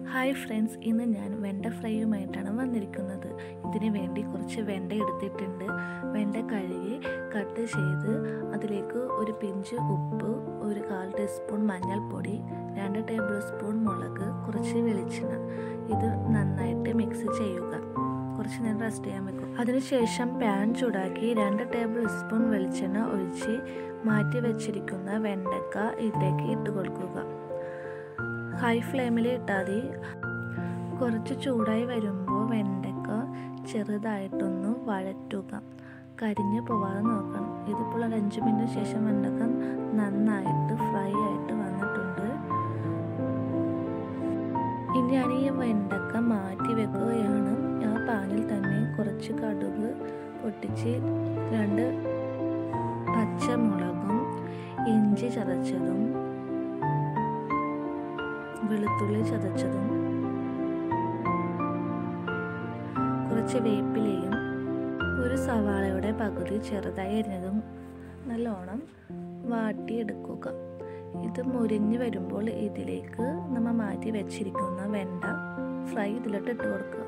hi friends ഇന്ന് ഞാൻ വെണ്ട ഫ്രൈയുമായിട്ടാണ് വന്നിരിക്കുന്നത് ഇതിന് വേണ്ടി കുറച്ച് വെണ്ട എടുത്തിട്ടുണ്ട് വെണ്ട കഴുകി കട്ട് ചെയ്ത് അതിലേക്ക് ഒരു പിഞ്ച് ഉപ്പ് ഒരു കാൽ ടീസ്പൂൺ മഞ്ഞൾപ്പൊടി രണ്ട് ടേബിൾ സ്പൂൺ മുളക് കുറച്ച് വെളിച്ചെണ്ണ ഇത് നന്നായിട്ട് മിക്സ് ചെയ്യുക കുറച്ച് നേരം റെസ്റ്റ് ചെയ്യാൻ വെക്കും അതിനുശേഷം പാൻ ചൂടാക്കി രണ്ട് ടേബിൾ സ്പൂൺ വെളിച്ചെണ്ണ ഒഴിച്ച് മാറ്റി വെച്ചിരിക്കുന്ന വെണ്ടക്ക ഇതിലേക്ക് ഇട്ട് കൊടുക്കുക ഹൈ ഫ്ലെയിമിൽ ഇട്ടാൽ മതി കുറച്ച് ചൂടായി വരുമ്പോൾ വെണ്ടക്ക ചെറുതായിട്ടൊന്ന് വഴറ്റുക കരിഞ്ഞു പോവാതെ നോക്കണം ഇതിപ്പോൾ ഒരു അഞ്ച് മിനിറ്റ് ശേഷം വെണ്ടക്ക നന്നായിട്ട് ഫ്രൈ ആയിട്ട് വന്നിട്ടുണ്ട് ഇനി ഞാൻ ഈ വെണ്ടക്ക മാറ്റി വെക്കുകയാണ് ആ പാനിൽ തന്നെ കുറച്ച് കടുക് പൊട്ടിച്ച് രണ്ട് പച്ചമുളകും ഇഞ്ചി ചതച്ചതും വെളുത്തുള്ളി ചതച്ചതും കുറച്ച് വേപ്പിലയും ഒരു സവാളയുടെ പകുതി ചെറുതായി അരിഞ്ഞതും നല്ലോണം വാട്ടിയെടുക്കുക ഇത് മുരിഞ്ഞ് വരുമ്പോൾ ഇതിലേക്ക് നമ്മൾ മാറ്റി വെച്ചിരിക്കുന്ന വെണ്ട ഫ്രൈ ഇതിലോട്ട് ഇട്ട് കൊടുക്കുക